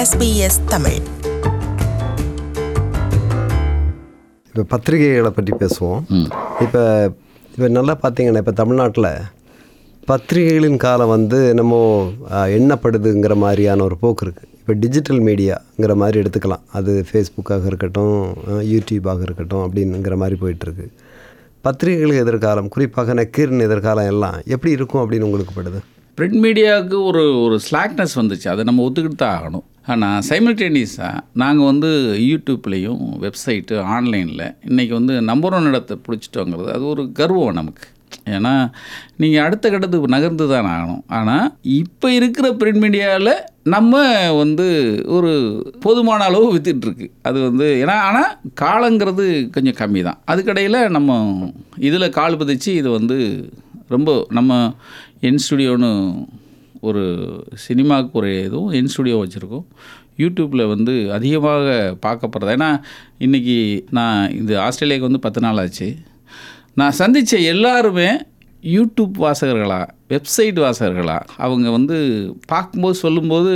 SBS Tamil இப்போ பத்திரிகைகளை பற்றி பேசுவோம் இப்போ இப்போ நல்லா பார்த்தீங்கன்னா இப்போ தமிழ்நாட்டில் பத்திரிகைகளின் காலம் வந்து என்னமோ ஆஹ், எண்ணப்படுதுங்கிற மாதிரியான ஒரு போக்கு இருக்குது இப்போ டிஜிட்டல் மீடியாங்கிற மாதிரி எடுத்துக்கலாம் அது ஃபேஸ்புக்காக இருக்கட்டும் ஆஹ், யூடியூபாக இருக்கட்டும் அப்படிங்கிற மாதிரி போயிட்டுருக்கு பத்திரிகைகளுக்கு எதிர்காலம் குறிப்பாக நக்கீரின் எதிர்காலம் எல்லாம் எப்படி இருக்கும் அப்படின்னு உங்களுக்கு படுது பிரிண்ட் மீடியாவுக்கு ஒரு ஒரு ஸ்லாக்னஸ் வந்துச்சு அதை நம்ம ஒத்துக்கிட்டு தான் ஆகணும் ஆனால் சைமல்டேனியஸாக நாங்கள் வந்து யூடியூப்லேயும் வெப்சைட்டு ஆன்லைனில் இன்றைக்கி வந்து நம்பர் ஒன் இடத்தை பிடிச்சிட்டோங்கிறது அது ஒரு கர்வம் நமக்கு ஏன்னா நீங்கள் அடுத்த கட்டத்துக்கு நகர்ந்து தான் ஆகணும் ஆனால் இப்போ இருக்கிற பிரிண்ட் மீடியாவில் நம்ம வந்து ஒரு போதுமான அளவு வித்துட்ருக்கு அது வந்து ஏன்னா ஆனால் காலங்கிறது கொஞ்சம் கம்மி தான் அதுக்கடையில் நம்ம இதில் கால் பதிச்சு இது வந்து ரொம்ப நம்ம என் ஸ்டுடியோன்னு ஒரு சினிமாவுக்கு ஒரு இதுவும் என் ஸ்டுடியோ வச்சுருக்கோம் யூடியூப்பில் வந்து அதிகமாக பார்க்கப்படுறது ஏன்னா இன்றைக்கி நான் இந்த ஆஸ்திரேலியாவுக்கு வந்து பத்து நாள் ஆச்சு நான் சந்தித்த எல்லாருமே யூடியூப் வாசகர்களா வெப்சைட் வாசகர்களா அவங்க வந்து பார்க்கும்போது சொல்லும்போது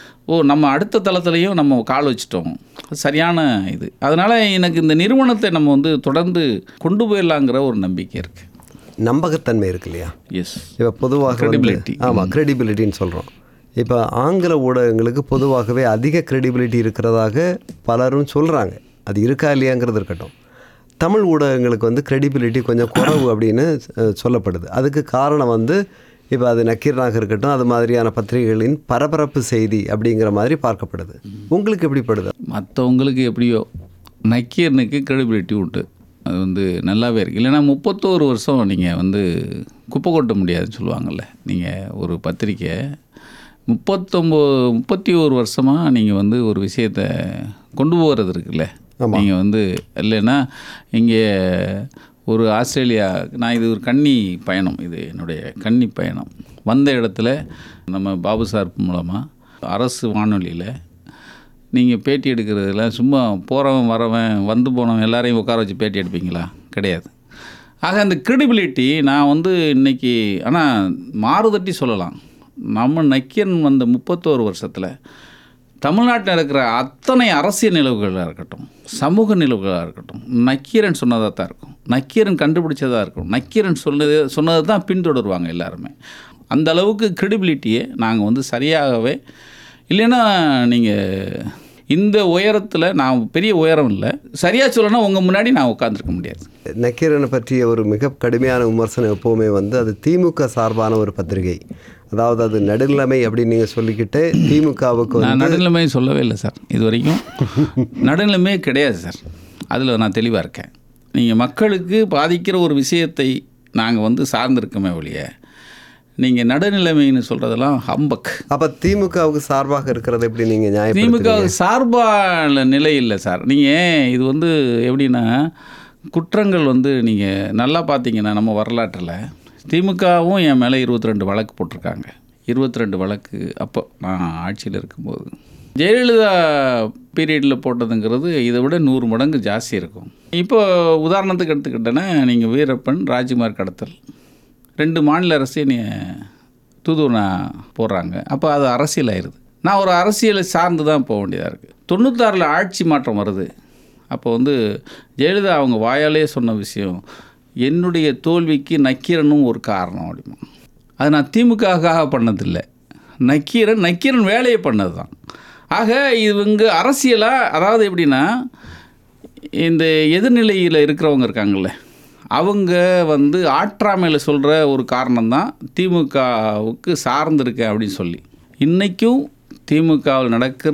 ஓ நம்ம அடுத்த தளத்துலேயும் நம்ம கால் வச்சிட்டோம் அது சரியான இது அதனால் எனக்கு இந்த நிறுவனத்தை நம்ம வந்து தொடர்ந்து கொண்டு போயிடலாங்கிற ஒரு நம்பிக்கை இருக்குது நம்பகத்தன்மை இருக்கு இல்லையா எஸ் இப்போ பொதுவாக Credibility. ஆமாம் credibilityன்னு சொல்கிறோம் இப்போ ஆங்கில ஊடகங்களுக்கு பொதுவாகவே அதிக credibility இருக்கிறதாக பலரும் சொல்கிறாங்க அது இருக்கா இல்லையாங்கிறது இருக்கட்டும் தமிழ் ஊடகங்களுக்கு வந்து credibility கொஞ்சம் குறைவு அப்படின்னு அஹ், சொல்லப்படுது அதுக்கு காரணம் வந்து இப்போ அது நக்கீரனாக இருக்கட்டும் அது மாதிரியான பத்திரிகைகளின் பரபரப்பு செய்தி அப்படிங்கிற மாதிரி பார்க்கப்படுது உங்களுக்கு எப்படி படுது மற்றவங்களுக்கு எப்படியோ நக்கீரனுக்கு கிரெடிபிலிட்டி உண்டு அது வந்து நல்லாவே இருக்குது இல்லைன்னா முப்பத்தோரு வருஷம் நீங்கள் வந்து குப்பை கொட்ட முடியாதுன்னு சொல்லுவாங்கள்ல நீங்கள் ஒரு பத்திரிக்கை முப்பத்தொம்போது முப்பத்தி ஒரு வருஷமாக நீங்கள் வந்து ஒரு விஷயத்தை கொண்டு போகிறது இருக்குல்ல நீங்கள் வந்து இல்லைன்னா இங்கே ஒரு ஆஸ்திரேலியா நான் இது ஒரு கன்னி பயணம் இது என்னுடைய கன்னி பயணம் வந்த இடத்துல நம்ம பாபு சார் மூலமாக அரசு வானொலியில் நீங்கள் பேட்டி எடுக்கிறதுல சும்மா போகிறவன் வரவன் வந்து போனவன் எல்லாரையும் உட்கார வச்சு பேட்டி எடுப்பீங்களா கிடையாது ஆக அந்த கிரெடிபிலிட்டி நான் வந்து இன்னைக்கு ஆனால் மாறுதட்டி சொல்லலாம் நம்ம நக்கீரன் வந்த முப்பத்தோரு வருஷத்தில் தமிழ்நாட்டில் இருக்கிற அத்தனை அரசியல் நிலவுகளாக இருக்கட்டும் சமூக நிலவுகளாக இருக்கட்டும் நக்கீரன் சொன்னதாக தான் இருக்கும் நக்கீரன் கண்டுபிடிச்சதாக இருக்கும் நக்கீரன் சொன்னது சொன்னதை தான் பின்தொடருவாங்க எல்லாருமே அந்த அளவுக்கு கிரெடிபிலிட்டியை நாங்கள் வந்து சரியாகவே இல்லைன்னா நீங்கள் இந்த உயரத்தில் நான் பெரிய உயரம் இல்லை சரியாக சொல்லணும்னா உங்கள் முன்னாடி நான் உட்காந்துருக்க முடியாது நக்கீரனை பற்றிய ஒரு மிக கடுமையான விமர்சனம் எப்போவுமே வந்து அது திமுக சார்பான ஒரு பத்திரிகை அதாவது அது நடுநிலைமை அப்படின்னு நீங்கள் சொல்லிக்கிட்டு திமுகவுக்கு வந்து நான் நடுநிலைமை சொல்லவே இல்லை சார் இது வரைக்கும் நடுநிலைமையே கிடையாது சார் அதில் நான் தெளிவாக இருக்கேன் நீங்கள் மக்களுக்கு பாதிக்கிற ஒரு விஷயத்தை நாங்கள் வந்து சார்ந்திருக்கோமே ஒழிய நீங்கள் நடுநிலைமைன்னு சொல்கிறதெல்லாம் ஹம்பக் அப்போ திமுகவுக்கு சார்பாக இருக்கிறது எப்படி நீங்கள் நியாயம் திமுக சார்பான நிலை இல்லை சார் நீங்கள் இது வந்து எப்படின்னா குற்றங்கள் வந்து நீங்கள் நல்லா பார்த்தீங்கன்னா நம்ம வரலாற்றில் திமுகவும் என் மேலே இருபத்தி ரெண்டு வழக்கு போட்டிருக்காங்க இருபத்தி ரெண்டு வழக்கு அப்போ நான் ஆட்சியில் இருக்கும்போது ஜெயலலிதா பீரியடில் போட்டதுங்கிறது இதை விட நூறு மடங்கு ஜாஸ்தி இருக்கும் இப்போ உதாரணத்துக்கு எடுத்துக்கிட்டேன்னா நீங்கள் வீரப்பன் ராஜ்குமார் கடத்தல் ரெண்டு மாநில அரசு என்னைய தூதுவனா போடுறாங்க அப்போ அது அரசியல் ஆயிடுது நான் ஒரு அரசியலை சார்ந்து தான் போக வேண்டியதாக இருக்குது தொண்ணூத்தாறில் ஆட்சி மாற்றம் வருது அப்போ வந்து ஜெயலலிதா அவங்க வாயாலே சொன்ன விஷயம் என்னுடைய தோல்விக்கு நக்கீரனும் ஒரு காரணம் அப்படிமா அது நான் திமுகவுக்காக பண்ணதில்லை நக்கீரன் நக்கீரன் வேலையை பண்ணது தான் ஆக இவங்க அரசியலாக அதாவது எப்படின்னா இந்த எதிர்நிலையில் இருக்கிறவங்க இருக்காங்கல்ல அவங்க வந்து ஆற்றாமையில் சொல்கிற ஒரு காரணம் தான் திமுகவுக்கு சார்ந்திருக்கேன் அப்படின்னு சொல்லி இன்றைக்கும் திமுகவில் நடக்கிற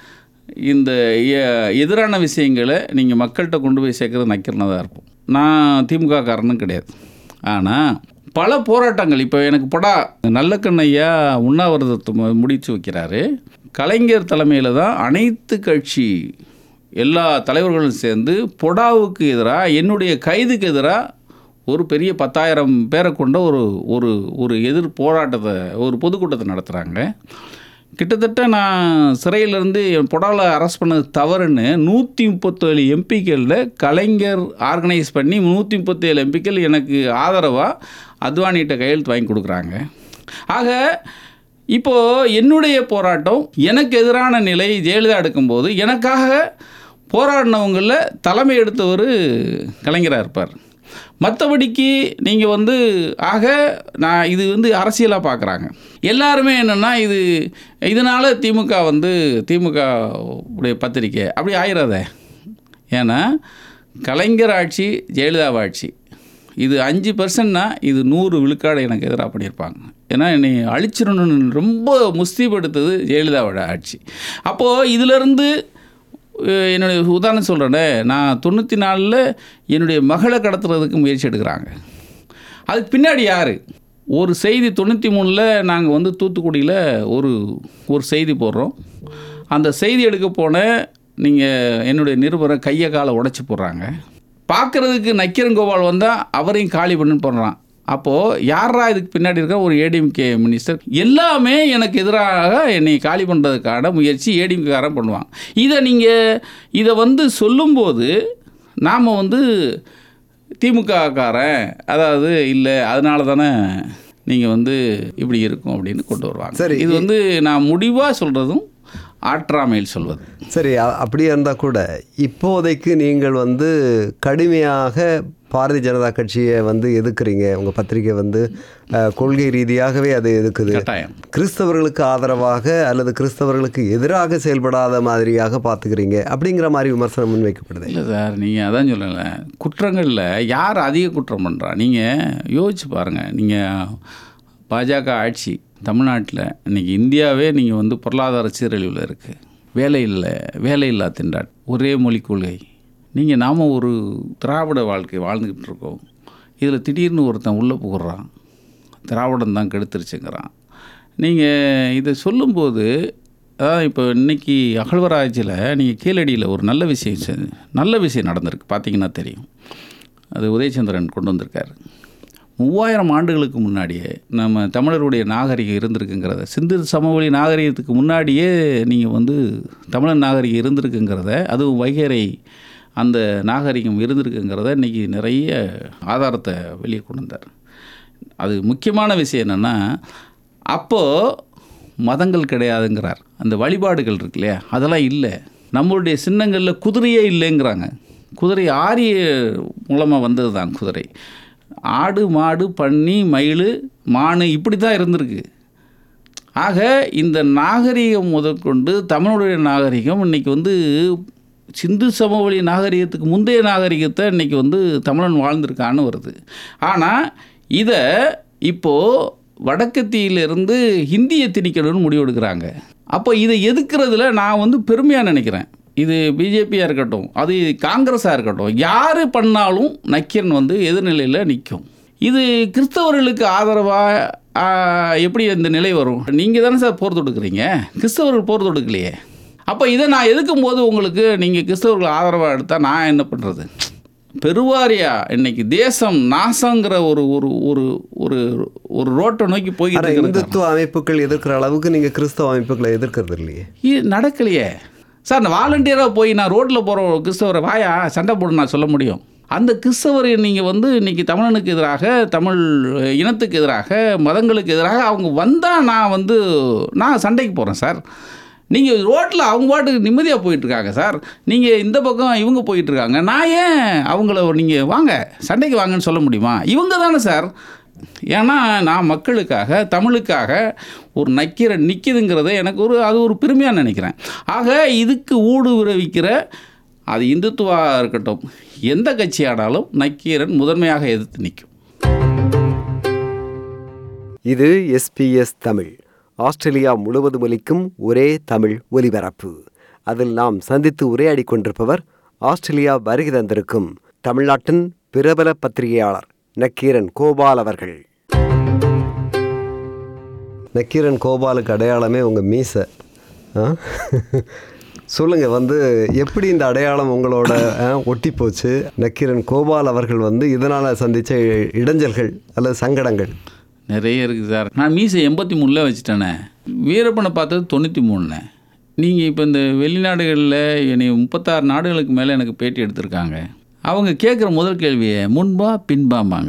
இந்த எ- எதிரான விஷயங்களை நீங்கள் மக்கள்கிட்ட கொண்டு போய் சேர்க்கறது நக்கிறனாக தான் இருப்போம் நான் திமுக காரணம் கிடையாது ஆனால் பல போராட்டங்கள் இப்போ எனக்கு படா நல்லக்கண்ணையா உண்ணாவிரதத்தை மு- முடிச்சு வைக்கிறாரு கலைஞர் தலைமையில் தான் அனைத்து கட்சி எல்லா தலைவர்களும் சேர்ந்து பொடாவுக்கு எதிராக என்னுடைய கைதுக்கு எதிராக ஒரு பெரிய பத்தாயிரம் பேரை கொண்ட ஒரு ஒரு ஒரு எதிர் போராட்டத்தை ஒரு பொதுக்கூட்டத்தை நடத்துகிறாங்க கிட்டத்தட்ட நான் சிறையிலேருந்து என் பொடாவில் அரெஸ்ட் பண்ணது தவறுன்னு நூற்றி முப்பத்தேழு எம்பிக்களில் கலைஞர் ஆர்கனைஸ் பண்ணி நூற்றி முப்பத்தேழு எம்பிக்கள் எனக்கு ஆதரவாக அத்வானிகிட்ட கையெழுத்து வாங்கி கொடுக்குறாங்க ஆக இப்போது என்னுடைய போராட்டம் எனக்கு எதிரான நிலை ஜெயலலிதா எடுக்கும்போது எனக்காக போராடினவங்களில் தலைமை எடுத்தவர் கலைஞராக இருப்பார் மற்றபடிக்கு நீங்கள் வந்து ஆக நான் இது வந்து அரசியலாக பார்க்குறாங்க எல்லாருமே என்னென்னா இது இதனால் திமுக வந்து திமுக உடைய பத்திரிக்கை அப்படி ஆயிடாதே ஏன்னா கலைஞர் ஆட்சி ஜெயலலிதா ஆட்சி இது அஞ்சு பர்சன்ட்னா இது நூறு விழுக்காடு எனக்கு எதிராக பண்ணியிருப்பாங்க ஏன்னா என்னை அழிச்சிடணும்னு ரொம்ப முஸ்தீப்படுத்தது ஜெயலலிதாவோட ஆட்சி அப்போது இதிலிருந்து அஹ், என்னுடைய உதாரணம் சொல்கிறேனே நான் தொண்ணூற்றி நாலில் என்னுடைய மகளை கடத்துறதுக்கு முயற்சி எடுக்கிறாங்க அதுக்கு பின்னாடி யார் ஒரு செய்தி தொண்ணூற்றி மூணில் நாங்கள் வந்து தூத்துக்குடியில் ஒரு ஒரு செய்தி போடுறோம் அந்த செய்தி எடுக்க போன நீங்கள் என்னுடைய நிருபரை கையை காலை உடைச்சி போடுறாங்க பார்க்குறதுக்கு நக்கீரன் கோபால் வந்தால் அவரையும் காலி பண்ணுன்னு போடுறான் அப்போது யாரா இதுக்கு பின்னாடி இருக்க ஒரு ஏடிஎம்கே மினிஸ்டர் எல்லாமே எனக்கு எதிராக என்னை காலி பண்ணுறதுக்கான முயற்சி ஏடிஎம்கேக்காரன் பண்ணுவாங்க இதை நீங்கள் இதை வந்து சொல்லும்போது நாம் வந்து திமுககாரன் அதாவது இல்லை அதனால தானே நீங்கள் வந்து இப்படி இருக்கும் அப்படின்னு கொண்டு வருவாங்க சரி. இது வந்து நான் முடிவாக சொல்கிறதும் ஆற்றாமையில் சொல்வது சரி அ- அப்படியே இருந்தால் கூட இப்போதைக்கு நீங்கள் வந்து கடுமையாக பாரதிய ஜனதா கட்சியை வந்து எதிர்க்கிறீங்க உங்கள் பத்திரிகை வந்து அஹ், கொள்கை ரீதியாகவே அதை எதுக்குது கட்டாயம் கிறிஸ்தவர்களுக்கு ஆதரவாக அல்லது கிறிஸ்தவர்களுக்கு எதிராக செயல்படாத மாதிரியாக பார்த்துக்கிறீங்க அப்படிங்கிற மாதிரி விமர்சனம் முன்வைக்கப்படுது இல்லை சார் நீங்கள் அதான் சொல்லலை குற்றங்களில் யார் அதிக குற்றம் பண்ணுறா நீங்கள் யோசிச்சு பாருங்கள் நீங்கள் பாஜக ஆட்சி தமிழ்நாட்டில் இன்றைக்கி இந்தியாவே நீங்கள் வந்து பொருளாதார சீரழிவில் இருக்குது வேலை இல்லை வேலையில்லா திண்டாட் ஒரே மொழி கொள்கை நீங்கள் நாம் ஒரு திராவிட வாழ்க்கை வாழ்ந்துக்கிட்டு இருக்கோம் இதில் திடீர்னு ஒருத்தன் உள்ளே புகுறான் திராவிடம் தான் கெடுத்துருச்சுங்கிறான் நீங்கள் இதை சொல்லும்போது அதாவது இப்போ இன்னைக்கு அகழ்வராய்ச்சியில் நீங்கள் கீழடியில் ஒரு நல்ல விஷயம் செ- நல்ல விஷயம் நடந்திருக்கு பார்த்தீங்கன்னா தெரியும் அது உதயச்சந்திரன் கொண்டு வந்திருக்காரு மூவாயிரம் ஆண்டுகளுக்கு முன்னாடியே நம்ம தமிழருடைய நாகரிகம் இருந்திருக்குங்கிறத சிந்து சமவெளி நாகரிகத்துக்கு முன்னாடியே நீங்கள் வந்து தமிழன் நாகரிகம் இருந்திருக்குங்கிறத அதுவும் வைகரை அந்த நாகரிகம் இருந்திருக்குங்கிறத இன்றைக்கி நிறைய ஆதாரத்தை வெளியே கொண்டு வந்தார் அது முக்கியமான விஷயம் என்னென்னா அப்போது மதங்கள் கிடையாதுங்கிறார் அந்த வழிபாடுகள் இருக்கு இல்லையா அதெல்லாம் இல்லை நம்மளுடைய சின்னங்களில் குதிரையே இல்லைங்கிறாங்க குதிரை ஆரிய மூலமாக வந்தது தான் குதிரை ஆடு மாடு பன்னி மயில் மானு இப்படி தான் இருந்திருக்கு ஆக இந்த நாகரிகம் முதற்கொண்டு தமிழுடைய நாகரிகம் இன்றைக்கி வந்து சிந்து சமவெளி நாகரிகத்துக்கு முந்தைய நாகரிகத்தை இன்றைக்கி வந்து தமிழன் வாழ்ந்திருக்கான்னு வருது ஆனால் இதை இப்போது வடக்கத்தியிலிருந்து ஹிந்தியை திணிக்கணும்னு முடிவெடுக்கிறாங்க அப்போ இதை எதுக்குறதுல நான் வந்து பெருமையாக நினைக்கிறேன் இது பிஜேபியாக இருக்கட்டும் அது காங்கிரஸாக இருக்கட்டும் யார் பண்ணாலும் நக்கீரன் வந்து எதிர்நிலையில் நிற்கும் இது கிறிஸ்தவர்களுக்கு ஆதரவாக எப்படி இந்த நிலை வரும் நீங்கள் தானே சார் போர் தொடுக்குறீங்க கிறிஸ்தவர்கள் போர் தொடுக்கலையே அப்போ இதை நான் எதுக்கும் போது உங்களுக்கு நீங்கள் கிறிஸ்தவர்கள் ஆதரவாக எடுத்தால் நான் என்ன பண்ணுறது பெருவாரியா இன்னைக்கு தேசம் நாசங்கிற ஒரு ஒரு ஒரு ஒரு ஒரு ரோட்டை நோக்கி போய்கிட்டு ஆனால் இருக்கிறது இந்துத்துவ அமைப்புகள் எதிர்க்கிற அளவுக்கு நீங்கள் கிறிஸ்தவ அமைப்புகளை எதிர்க்கிறது இல்லையே இது நடக்கலையே சார் நான் வாலண்டியராக போய் நான் ரோட்டில் போகிற ஒரு கிறிஸ்தவரை வாயா சண்டை போடு நான் சொல்ல முடியும் அந்த கிறிஸ்தவரை நீங்கள் வந்து இன்றைக்கி தமிழனுக்கு எதிராக தமிழ் இனத்துக்கு எதிராக மதங்களுக்கு எதிராக அவங்க வந்தால் நான் வந்து நான் சண்டைக்கு போகிறேன் சார் நீங்கள் ரோட்டில் அவங்க பாட்டுக்கு நிம்மதியாக போயிட்டுருக்காங்க சார் நீங்கள் இந்த பக்கம் இவங்க போயிட்டுருக்காங்க நான் ஏன் அவங்கள நீங்கள் வாங்க சண்டைக்கு வாங்கன்னு சொல்ல முடியுமா இவங்க தானே சார் ஏன்னா நான் மக்களுக்காக தமிழுக்காக ஒரு நக்கீரன் நிற்கிதுங்கிறத எனக்கு ஒரு அது ஒரு பெருமையாக நினைக்கிறேன் ஆக இதுக்கு ஊடு விரைவிக்கிற அது இந்துத்துவா இருக்கட்டும் எந்த கட்சியானாலும் நக்கீரன் முதன்மையாக எதிர்த்து நிற்கும் இது எஸ்பிஎஸ் தமிழ் ஆஸ்திரேலியா முழுவதும் ஒலிக்கும் ஒரே தமிழ் ஒலிபரப்பு அதில் நாம் சந்தித்து உரையாடி கொண்டிருப்பவர் ஆஸ்திரேலியா வருகை தந்திருக்கும் தமிழ்நாட்டின் பிரபல பத்திரிகையாளர் நக்கீரன் கோபால் அவர்கள் நக்கீரன் கோபாலுக்கு அடையாளமே உங்கள் மீசை ஆ? சொல்லுங்க வந்து எப்படி இந்த அடையாளம் உங்களோட ஆ, ஒட்டி போச்சு நக்கீரன் கோபால் அவர்கள் வந்து இதனால் சந்தித்த இடைஞ்சல்கள் அல்லது சங்கடங்கள் நிறைய இருக்குது சார் நான் மீசை எண்பத்தி மூணில் வச்சுட்டேனே வீரப்பனை பார்த்தது தொண்ணூற்றி மூணுண்ணே நீங்கள் இப்போ இந்த வெளிநாடுகளில் என்னை முப்பத்தாறு நாடுகளுக்கு மேலே எனக்கு பேட்டி எடுத்திருக்காங்க அவங்க கேட்குற முதல் கேள்வியை முன்பா பின்பாம்பாங்க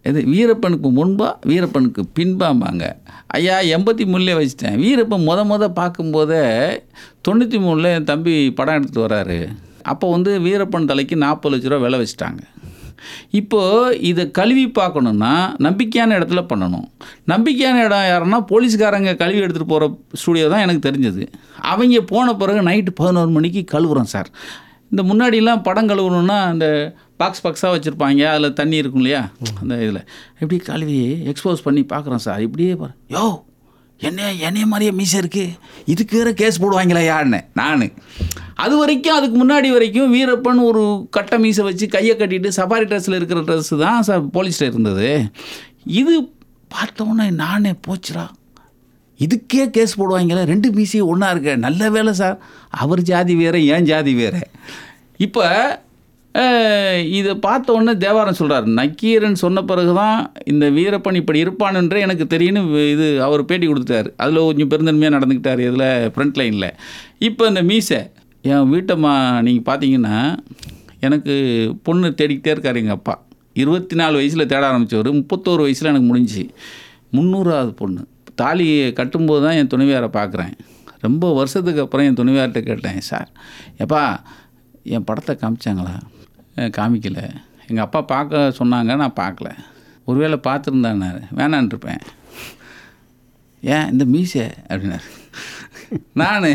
இது வீரப்பனுக்கு முன்பா வீரப்பனுக்கு பின்பாம்பாங்க ஐயா எண்பத்தி மூணுலேயே வச்சுட்டேன் வீரப்பன் முத முத பார்க்கும்போதே தொண்ணூற்றி மூணில் என் தம்பி படம் எடுத்துகிட்டு வராரு அப்போ வந்து வீரப்பன் தலைக்கு நாற்பது லட்ச ரூபா விலை வச்சுட்டாங்க இப்போது இதை கழுவி பார்க்கணுன்னா நம்பிக்கையான இடத்துல பண்ணணும் நம்பிக்கையான இடம் யாருன்னா போலீஸ்காரங்க கழுவி எடுத்துகிட்டு போகிற ஸ்டூடியோ தான் எனக்கு தெரிஞ்சது அவங்க போன பிறகு நைட்டு பதினோரு மணிக்கு கழுவுறோம் சார் இந்த முன்னாடிலாம் படம் கழுவணுன்னா அந்த பாக்ஸ் பாக்ஸாக வச்சுருப்பாங்க அதில் தண்ணி இருக்கும் இல்லையா அந்த இதில் இப்படி கழுவி எக்ஸ்போஸ் பண்ணி பார்க்குறோம் சார் இப்படியே பாரு யோ என்ன என்னைய மாதிரியே மீசை இருக்குது இதுக்கு வேறு கேஸ் போடுவாங்களா யாருன்னு நான் அது வரைக்கும் அதுக்கு முன்னாடி வரைக்கும் வீரப்பன் ஒரு கட்ட மீசை வச்சு கையை கட்டிட்டு சஃபாரி ட்ரெஸ்ஸில் இருக்கிற ட்ரெஸ்ஸு தான் சார் போலீஸில் இருந்தது இது பார்த்தோன்னே நானே போச்சுடா இதுக்கே கேஸ் போடுவாங்களே ரெண்டு மீசையும் ஒன்றா இருக்க நல்ல வேலை சார் அவர் ஜாதி வேறு ஏன் ஜாதி வேறு இப்போ இதை பார்த்த உடனே தேவாரம் சொல்கிறார் நக்கீரன் சொன்ன பிறகு தான் இந்த வீரப்பன் இப்படி இருப்பானுன்றே எனக்கு தெரியும்னு இது அவர் பேட்டி கொடுத்துட்டார் அதில் கொஞ்சம் பெருந்தன்மையாக நடந்துக்கிட்டார் இதில் ஃப்ரண்ட் லைனில் இப்போ இந்த மீசை என் வீட்டம்மா நீங்கள் பார்த்தீங்கன்னா எனக்கு பொண்ணு தேடிக்கிட்டே இருக்கார் எங்கள் அப்பா இருபத்தி நாலு வயசில் தேட ஆரம்பித்தவர் முப்பத்தோரு வயசில் எனக்கு முடிஞ்சுச்சு முந்நூறாவது பொண்ணு தாலி கட்டும்போது தான் என் துணைவியாரை பார்க்குறேன் ரொம்ப வருஷத்துக்கு அப்புறம் என் துணைவியார்கிட்ட கேட்டேன் சார் எப்பா என் படத்தை காமிச்சாங்களா "அஹ், காமிக்கல எங்கள் அப்பா பார்க்க சொன்னாங்க நான் பார்க்கல ஒருவேளை பார்த்துருந்தானாரு வேணான்ருப்பேன் ஏன் இந்த மீசை அப்படின்னாரு நான்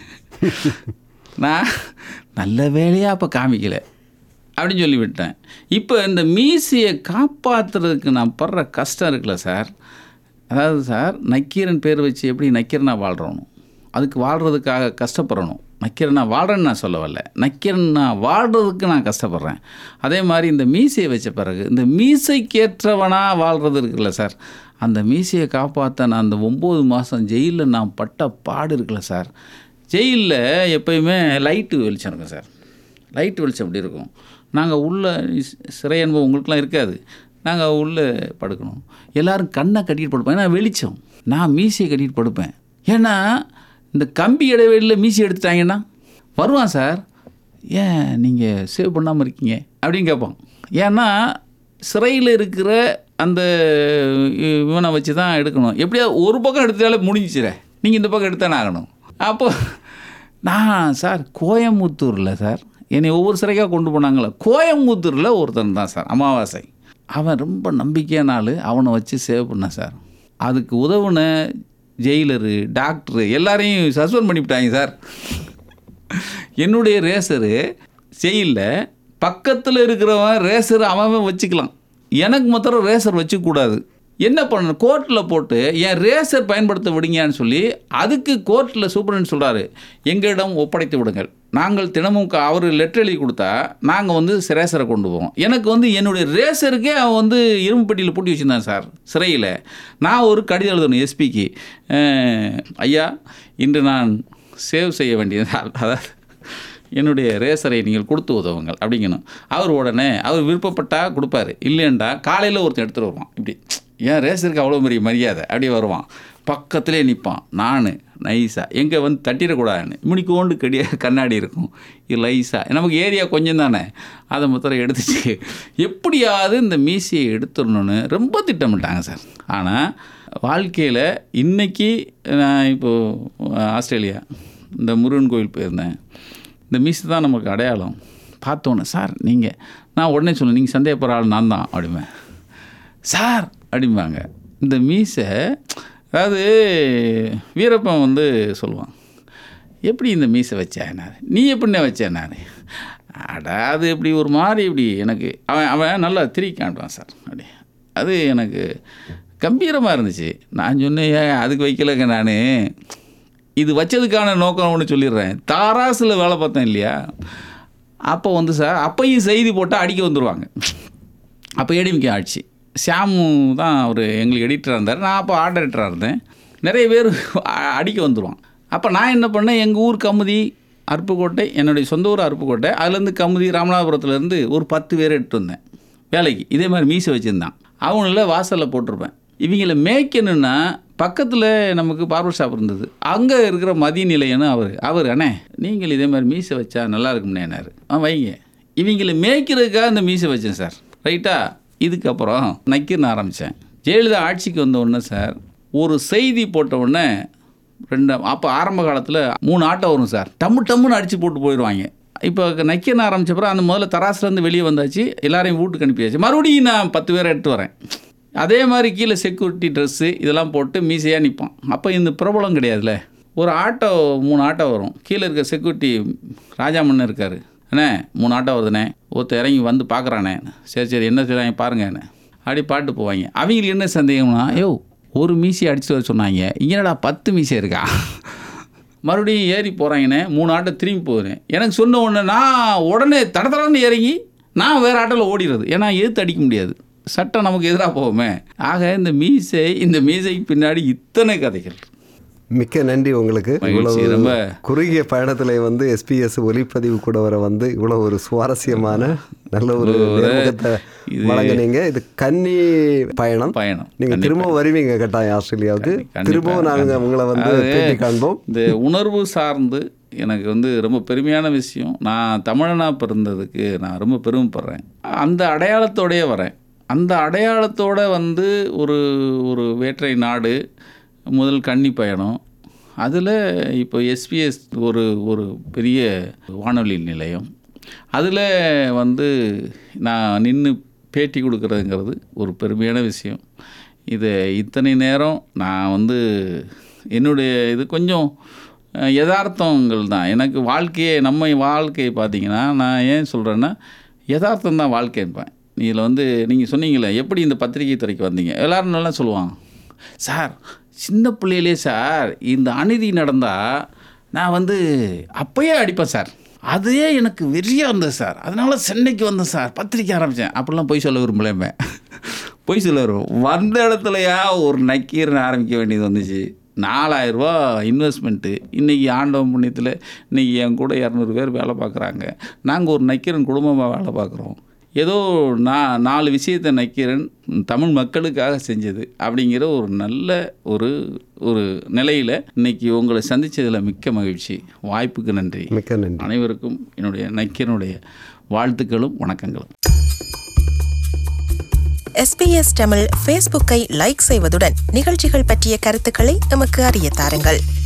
நான் நல்ல வேலையாக அப்போ காமிக்கல அப்படின்னு சொல்லி விட்டேன் இப்போ இந்த மீசையை காப்பாற்றுறதுக்கு நான் படுற கஷ்டம் இருக்குல்ல சார் அதாவது சார் நக்கீரன் பேர் வச்சு எப்படி நக்கீரனாக வாழ்கிறோம் அதுக்கு வாழ்கிறதுக்காக கஷ்டப்படணும் நக்கீரனா வாழ்கிறேன்னு நான் சொல்ல வரல நக்கீரனா வாழ்கிறதுக்கு நான் கஷ்டப்படுறேன் அதே மாதிரி இந்த மீசையை வச்ச பிறகு இந்த மீசைக்கேற்றவனாக வாழ்கிறது இருக்குல்ல சார் அந்த மீசையை காப்பாற்ற நான் அந்த ஒம்பது மாதம் ஜெயிலில் நான் பட்ட பாடு இருக்குல்ல சார் ஜெயிலில் எப்பயுமே லைட்டு வெளிச்சம் இருக்கும் சார் லைட் வெளிச்சம் அப்படி இருக்கும் நாங்கள் உள்ள ஸ்- சிறை அனுபவம் உங்களுக்குலாம் இருக்காது நாங்கள் உள்ளே படுக்கணும் எல்லாரும் கண்ணை கட்டிட்டு படுப்போம் ஏன்னா வெளிச்சம் நான் மீசையை கட்டிட்டு படுப்பேன் ஏன்னா இந்த கம்பி இடைவெளியில் மீசி எடுத்துட்டாங்கன்னா வருவான் சார் ஏன் நீங்கள் சேவ் பண்ணாமல் இருக்கீங்க அப்படின்னு கேட்பான் ஏன்னா சிறையில் இருக்கிற அந்த இ- இவனை வச்சு தான் எடுக்கணும் எப்படியா ஒரு பக்கம் எடுத்தாலே முடிஞ்சிச்சிரே நீங்கள் இந்த பக்கம் எடுத்தானே ஆகணும் அப்போ நான் சார் கோயம்புத்தூரில் சார் என்னை ஒவ்வொரு சிறைக்காக கொண்டு போனாங்களே கோயம்புத்தூரில் ஒருத்தன் தான் சார் அமாவாசை அவன் ரொம்ப நம்பிக்கையான ஆள் அவனை வச்சு சேவ் பண்ணேன் சார் அதுக்கு உதவுன ஜெயிலரு டாக்டரு எல்லாரையும் சஸ்பெண்ட் பண்ணிவிட்டாங்க சார் என்னுடைய ரேசரு ஜெயிலில் பக்கத்தில் இருக்கிறவன் ரேசர் அவன் அவன் வச்சுக்கலாம் எனக்கு மாத்திரம் ரேசர் வச்சுக்கூடாது என்ன பண்ணணும் கோர்ட்டில் போட்டு என் ரேசர் பயன்படுத்த விடுங்கன்னு சொல்லி அதுக்கு கோர்ட்டில் சூப்பரண்ட் சொல்கிறாரு எங்களிடம் ஒப்படைத்து விடுங்கள் நாங்கள் தினமும் க- அவர் லெட்டர் எழுதி கொடுத்தா நாங்கள் வந்து ரேசரை கொண்டு போவோம் எனக்கு வந்து என்னுடைய ரேசருக்கே அவன் வந்து இரும்பு பெட்டியில் பூட்டி வச்சுருந்தான் சார் சிறையில் நான் ஒரு கடிதம் எழுதணும் எஸ்பிக்கு ஐயா இன்று நான் சேவ் செய்ய வேண்டியது அதாவது என்னுடைய ரேசரை நீங்கள் கொடுத்து உதவுங்கள் அப்படிங்கணும் அவர் உடனே அவர் விருப்பப்பட்டால் கொடுப்பாரு இல்லைண்டா காலையில் ஒருத்தன் எடுத்துகிட்டு வருவான் இப்படி ஏன் ரேசருக்கு அவ்வளோ பெரிய மரியாதை அப்படியே வருவான் பக்கத்திலே நிற்பான் நான் நைஸாக எங்கே வந்து தட்டிடக்கூடாதுன்னு முனிக்கோண்டு கடிய கண்ணாடி இருக்கும் இது லைஸாக நமக்கு ஏரியா கொஞ்சம் தானே அதை மொத்தம் எடுத்துச்சு எப்படியாவது இந்த மீசியை எடுத்துடணும்னு ரொம்ப திட்டமிட்டாங்க சார் ஆனால் வாழ்க்கையில் இன்னைக்கு நான் இப்போது ஆஸ்திரேலியா இந்த முருகன் கோயில் போயிருந்தேன் இந்த மீசை தான் நமக்கு அடையாளம் பார்த்தோன்னே சார் நீங்கள் நான் உடனே சொன்னேன் நீங்கள் சந்தேகப்படுற ஆள் நான் தான் அப்படிம்பேன் சார் அப்படிம்பாங்க இந்த மீசை அதாவது வீரப்பன் வந்து சொல்லுவான் எப்படி இந்த மீசை வச்சேன்னாரு நீ எப்படிண்ணே வச்சேன்னாரு அடா அது இப்படி ஒரு மாதிரி இப்படி எனக்கு அவன் அவன் நல்லா திரிக்க காட்டுவான் சார் அப்படி அது எனக்கு கம்பீரமாக இருந்துச்சு நான் சொன்னேன் "ஏன் அதுக்கு வைக்கலைங்க நான் இது வச்சதுக்கான நோக்கம் ஒன்று சொல்லிடுறேன் தாராசில் வேலை பார்த்தேன் இல்லையா அப்போ வந்து சார் அப்பையும் செய்தி போட்டால் அடிக்க வந்துடுவாங்க அப்போ ஏடிஎம்கே ஆட்சி ஷியாமு தான் அவர் எங்களுக்கு எடிட்டராக இருந்தார் நான் அப்போ ஆர்ட் எடிட்டராக இருந்தேன் நிறைய பேர் அ- அடிக்க வந்துடுவான் அப்போ நான் என்ன பண்ணேன் எங்கள் ஊர் கமுதி அருப்புக்கோட்டை என்னுடைய சொந்த ஊர் அருப்புக்கோட்டை அதுலேருந்து கமுதி ராமநாதபுரத்துலேருந்து ஒரு பத்து பேர் எடுத்து வந்தேன் வேலைக்கு இதே மாதிரி மீசை வச்சுருந்தான் அவங்கள வாசலில் போட்டிருப்பேன் இவங்கள மேய்க்கணுன்னா பக்கத்தில் நமக்கு பார்பர் ஷாப் இருந்தது அங்கே இருக்கிற மதிய நிலையன்னு அவர் அவர் அண்ணே நீங்கள் இதே மாதிரி மீசை வச்சா நல்லா இருக்கும்னேனாரு ஆ வைங்க இவங்களை மேய்க்கிறதுக்காக இந்த மீசை வச்சேன் சார் ரைட்டா இதுக்கப்புறம் நக்கீர்னு ஆரம்பித்தேன் ஜெயலலிதா ஆட்சிக்கு வந்த உடனே சார் ஒரு செய்தி போட்ட உடனே ரெண்டு அப்போ ஆரம்ப காலத்தில் மூணு ஆட்டோ வரும் சார் டம்மு டம்முன்னு அடித்து போட்டு போயிடுவாங்க இப்போ நக்கீர்னு ஆரம்பிச்சப்பறம் அந்த முதல்ல தராசுலேருந்து வெளியே வந்தாச்சு எல்லாரையும் வீட்டுக்கு அனுப்பியாச்சு மறுபடியும் நான் பத்து பேரை எடுத்து வரேன் அதே மாதிரி கீழே செக்யூரிட்டி ட்ரெஸ்ஸு இதெல்லாம் போட்டு மீசையாக நிற்பான் அப்போ இந்த பிரபலம் கிடையாதுல்ல ஒரு ஆட்டோ மூணு ஆட்டோ வரும் கீழே இருக்க செக்யூரிட்டி ராஜாமண்ணன் இருக்கார் அண்ணே மூணு ஆட்டோ வருதுண்ணே ஒருத்தர் இறங்கி வந்து பார்க்குறானே சரி சரி என்ன செய்றாங்க பாருங்கண்ணே அப்படி பாட்டு போவாங்க அவங்களுக்கு என்ன சந்தேகம்னா ஐயோ ஒரு மீசி அடிச்சுட்டு வர சொன்னாங்க இங்கேடா பத்து மீசை இருக்கா மறுபடியும் ஏறி போகிறாங்கண்ணே மூணு ஆட்டோ திரும்பி போகிறேன் எனக்கு சொன்ன உடனே நான் உடனே தட தடன்னு இறங்கி நான் வேறு ஆட்டோவில் ஓடிடுறது ஏன்னா எதிர்த்து அடிக்க முடியாது சட்டம் நமக்கு எதிராக போவோமே ஆக இந்த மீசை இந்த மீசைக்கு பின்னாடி இத்தனை கதைகள் மிக்க நன்றி உங்களுக்கு மகிழ்ச்சி, இவ்வளவு ரொம்ப. குறுகிய பயணத்தில் வந்து எஸ்பிஎஸ் ஒலிப்பதிவு கூட வர வந்து இவ்வளோ ஒரு சுவாரஸ்யமான நல்ல ஒரு நேர்முகத்தை இது- வழங்குனீங்க இது கன்னி பயணம் பயணம் நீங்க திரும்ப வருவீங்க கட்டாயம் ஆஸ்திரேலியாவுக்கு கண்டிப்பா, திரும்பவும் நாங்கள் உங்களை வந்து அதாவது பேட்டி காண்போம் இந்த உணர்வு சார்ந்து எனக்கு வந்து ரொம்ப பெருமையான விஷயம் நான் தமிழனாக பிறந்ததுக்கு நான் ரொம்ப பெருமைப்படுறேன் அந்த அடையாளத்தோடயே வரேன் அந்த அடையாளத்தோட வந்து ஒரு ஒரு வேற்றை நாடு முதல் கன்னி பயணம் அதில் இப்போ எஸ்பிஎஸ் ஒரு ஒரு பெரிய வானொலி நிலையம் அதில் வந்து நான் நின்று பேட்டி கொடுக்குறதுங்கிறது ஒரு பெருமையான விஷயம் இதை இத்தனை நேரம் நான் வந்து என்னுடைய இது கொஞ்சம் அஹ், யதார்த்தங்கள் தான் எனக்கு வாழ்க்கையே நம்ம வாழ்க்கையை பார்த்தீங்கன்னா நான் ஏன் சொல்கிறேன்னா யதார்த்தம் தான் வாழ்க்கைப்பேன் இதில் வந்து நீங்கள் சொன்னீங்களே எப்படி இந்த பத்திரிகை துறைக்கு வந்தீங்க எல்லாரும் நல்லா சொல்லுவாங்க சார் சின்ன பிள்ளையிலே சார் இந்த அநீதி நடந்தால் நான் வந்து அப்பயே அடிப்பேன் சார் அதே எனக்கு வெறியாக இருந்தது சார் அதனால சென்னைக்கு வந்தேன் சார் பத்திரிக்கை ஆரம்பித்தேன் அப்படிலாம் போய் சொல்ல விரும்பலேமே போய் சொல்ல வரும் வந்த இடத்துலையா ஒரு நக்கீரன் ஆரம்பிக்க வேண்டியது வந்துச்சு நாலாயிரரூபா இன்வெஸ்ட்மெண்ட்டு இன்றைக்கி ஆண்டவன் புண்ணியத்தில் இன்றைக்கி என் கூட இரநூறு பேர் வேலை பார்க்குறாங்க நாங்கள் ஒரு நக்கீரன் குடும்பமாக வேலை பார்க்குறோம் ஏதோ நான் நாலு விஷயத்தை நக்கீரன் தமிழ் மக்களுக்காக செஞ்சது அப்படிங்கிற ஒரு நல்ல ஒரு ஒரு நிலையில் இன்னைக்கு உங்களை சந்தித்ததில் மிக்க மகிழ்ச்சி வாய்ப்புக்கு நன்றி மிக்க நன்றி அனைவருக்கும் என்னுடைய நக்கீரனுடைய வாழ்த்துக்களும் வணக்கங்களும் எஸ்பிஎஸ் தமிழ் ஃபேஸ்புக்கை லைக் செய்வதுடன் நிகழ்ச்சிகள் பற்றிய கருத்துக்களை எமக்கு அறிய தாருங்கள்